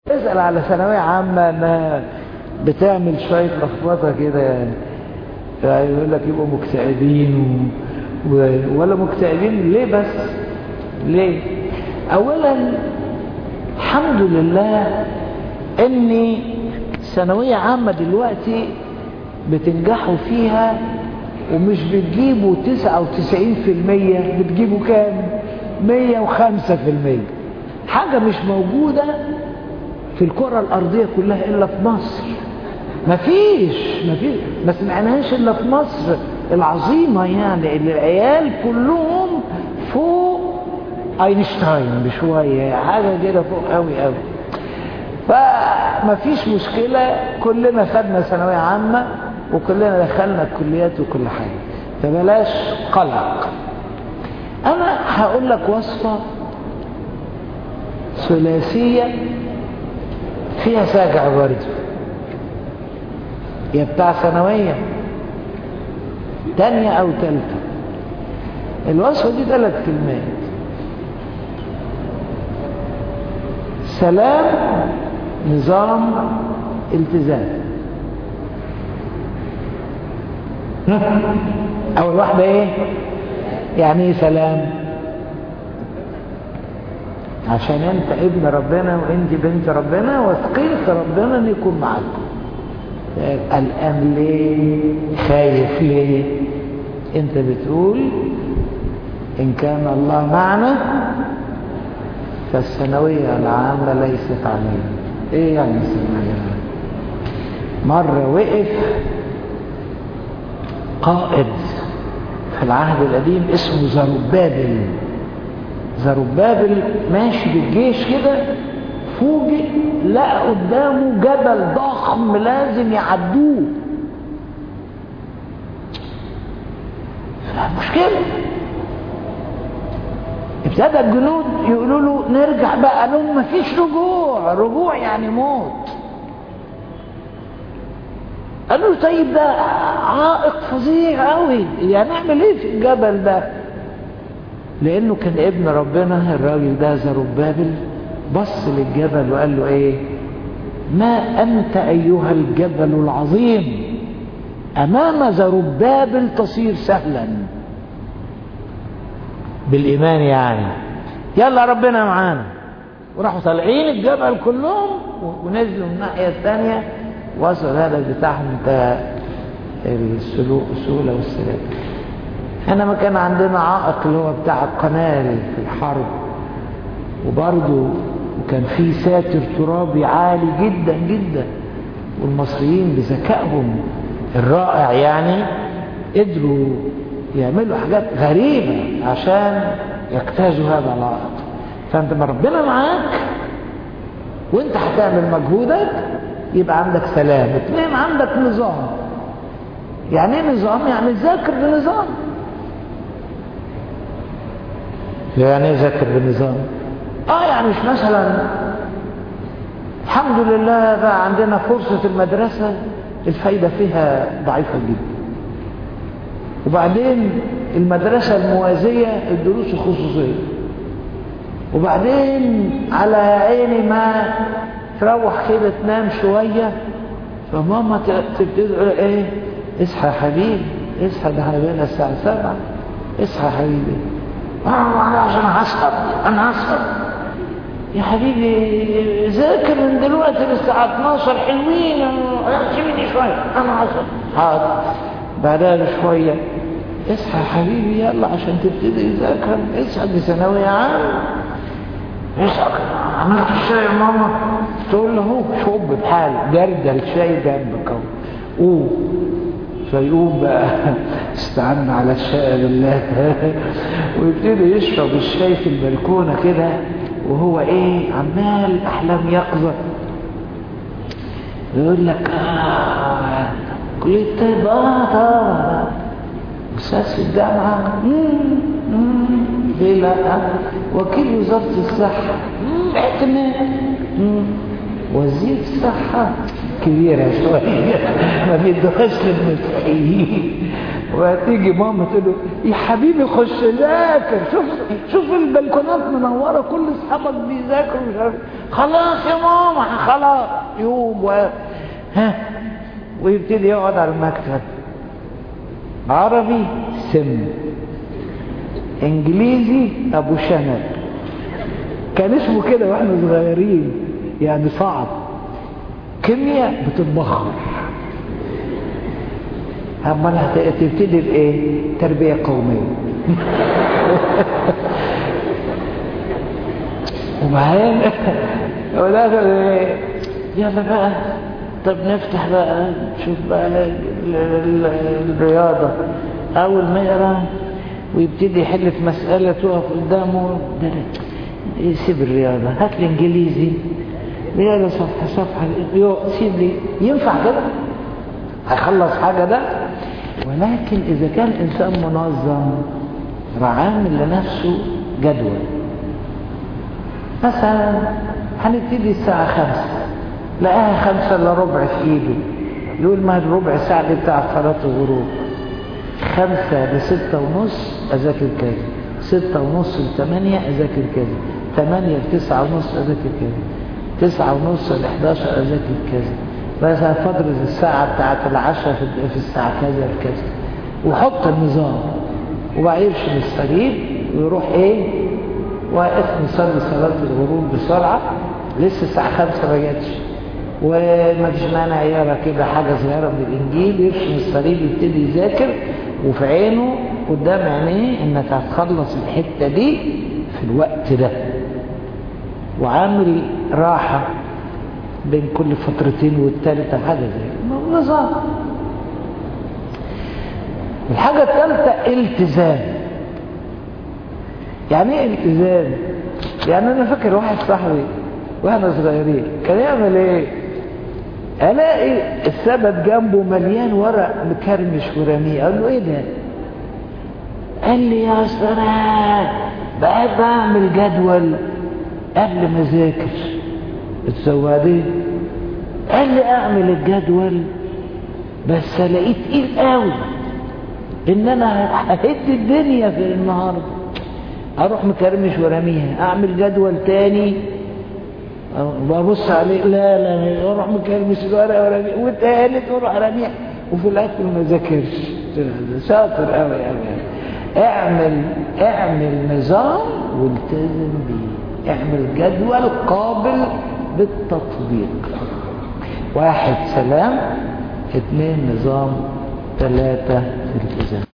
اسأل على ثانوية عامة انها بتعمل شوية لخبطة كده يعني يعني يقول لك يبقوا مكتئبين و... و... ولا مكتئبين ليه بس ليه اولا الحمد لله اني ثانوية عامة دلوقتي بتنجحوا فيها ومش بتجيبوا تسعة وتسعين في المية بتجيبوا كام مية وخمسة في المية حاجة مش موجودة في الكرة الأرضية كلها إلا في مصر مفيش مفيش ما سمعناهاش إلا في مصر العظيمة يعني اللي العيال كلهم فوق اينشتاين بشوية حاجة كده فوق قوي قوي فمفيش مشكلة كلنا خدنا ثانوية عامة وكلنا دخلنا الكليات وكل حاجة فبلاش قلق أنا هقول لك وصفة ثلاثية فيها ساجع برضه يا بتاع ثانوية تانية أو تالتة الوصفة دي ثلاث كلمات سلام نظام التزام أول واحدة إيه يعني إيه سلام عشان أنت ابن ربنا وأنت بنت ربنا واثقين في ربنا أن يكون معاكم قلقان ليه خايف ليه أنت بتقول إن كان الله معنا فالثانوية العامة ليست علينا إيه يعني الثانوية العامة مرة وقف قائد في العهد القديم اسمه زربابل زربابل ماشي بالجيش كده فوجئ لقى قدامه جبل ضخم لازم يعدوه مشكلة ابتدى الجنود يقولوا له نرجع بقى قالوا لهم مفيش رجوع رجوع يعني موت قالوا له طيب ده عائق فظيع قوي يعني نعمل ايه في الجبل ده لانه كان ابن ربنا الراجل ده زربابل بص للجبل وقال له ايه ما انت ايها الجبل العظيم امام زربابل تصير سهلا بالايمان يعني يلا ربنا معانا وراحوا طالعين الجبل كلهم ونزلوا من الناحيه الثانيه وصل هذا بتاعهم انت السلوك السهوله والسلام احنا ما كان عندنا عائق اللي هو بتاع القنال في الحرب وبرضه وكان في ساتر ترابي عالي جدا جدا والمصريين بذكائهم الرائع يعني قدروا يعملوا حاجات غريبة عشان يجتازوا هذا العائق فانت ما ربنا معاك وانت هتعمل مجهودك يبقى عندك سلام اثنين عندك نظام يعني ايه نظام يعني ذاكر بنظام يعني ايه ذاكر بنظام اه يعني مش مثلا الحمد لله بقى عندنا فرصة المدرسة الفايدة فيها ضعيفة جدا وبعدين المدرسة الموازية الدروس الخصوصية وبعدين على عيني ما تروح كده تنام شوية فماما تبتدي ايه اصحى يا حبيبي اصحى ده احنا بقينا الساعة سبعة اصحى يا حبيبي اه انا عشان هسهر انا هسهر يا حبيبي ذاكر من دلوقتي للساعة 12 حلوين سيبني شوية انا هسهر حاضر بعدها بشوية اصحى يا حبيبي يلا عشان تبتدي تذاكر اصحى دي ثانوية عامة اصحى عملت الشاي يا ماما تقول له هو شوب بحال جردل شاي جنبك اهو قوم فيقوم بقى استعنا على الشاي بالله ويبتدي يشرب الشاي في البلكونه كده وهو ايه عمال احلام يقظه يقول لك اه كليه طب اه طبعا استاذ في الجامعه ليه لا وكيل وزاره الصحه احتمال وزير الصحه كبيره شويه ما بيدوهاش للمسيحيين وهتيجي ماما تقول له يا حبيبي خش ذاكر شوف شوف البلكونات منوره كل اصحابك بيذاكروا مش عارف خلاص يا ماما خلاص يوم و ها ويبتدي يقعد على المكتب عربي سم انجليزي ابو شنب كان اسمه كده واحنا صغيرين يعني صعب كيمياء بتتبخر امال هتبتدي بايه تربيه قوميه وبعدين ولاده ايه يلا بقى طب نفتح بقى نشوف بقى ال- ال- ال- الرياضه اول ما يقرا ويبتدي يحل في مساله تقف قدامه ده يسيب الرياضه هات لي انجليزي رياضه صفحه صفحه يو سيب لي ينفع كده هيخلص حاجه ده ولكن اذا كان انسان منظم راح عامل لنفسه جدول مثلا هنبتدي الساعة خمسة لقاها خمسة إلا ربع في إيده يقول ما الربع ساعة دي بتاع صلاة الغروب خمسة لستة ونص أذاكر كذا ستة ونص لثمانية أذاكر كذا ثمانية لتسعة ونص أذاكر كذا تسعة ونص لحداشر أذاكر كذا مثلا فترة الساعة بتاعت العشاء في في الساعة كذا لكذا وحط النظام وبعد يرشم السرير ويروح ايه واقف نصلي صلاة الغروب بسرعة لسه الساعة خمسة ما جاتش وما فيش مانع يقرا كده حاجة صغيرة من الإنجيل يرشم الصليب يبتدي يذاكر وفي عينه قدام عينيه إنك هتخلص الحتة دي في الوقت ده وعامل راحة بين كل فترتين والتالتة حاجة زي كده نظام الحاجة الثالثة التزام يعني ايه التزام يعني انا فاكر واحد صاحبي واحنا صغيرين كان يعمل ايه الاقي السبت جنبه مليان ورق مكرمش ورميه اقول له ايه ده قال لي يا سلام بقى بعمل جدول قبل ما اذاكر السوادين قال لي اعمل الجدول بس الاقيه تقيل قوي ان انا ههد الدنيا في النهارده اروح مكرمش ورميها اعمل جدول تاني ببص عليه لا لا اروح مكرمش الورقه ورميها والتالت واروح رميها وفي الاخر ما ذاكرش شاطر قوي قوي اعمل اعمل نظام والتزم بيه اعمل جدول قابل بالتطبيق واحد سلام اثنين نظام ثلاثة التزام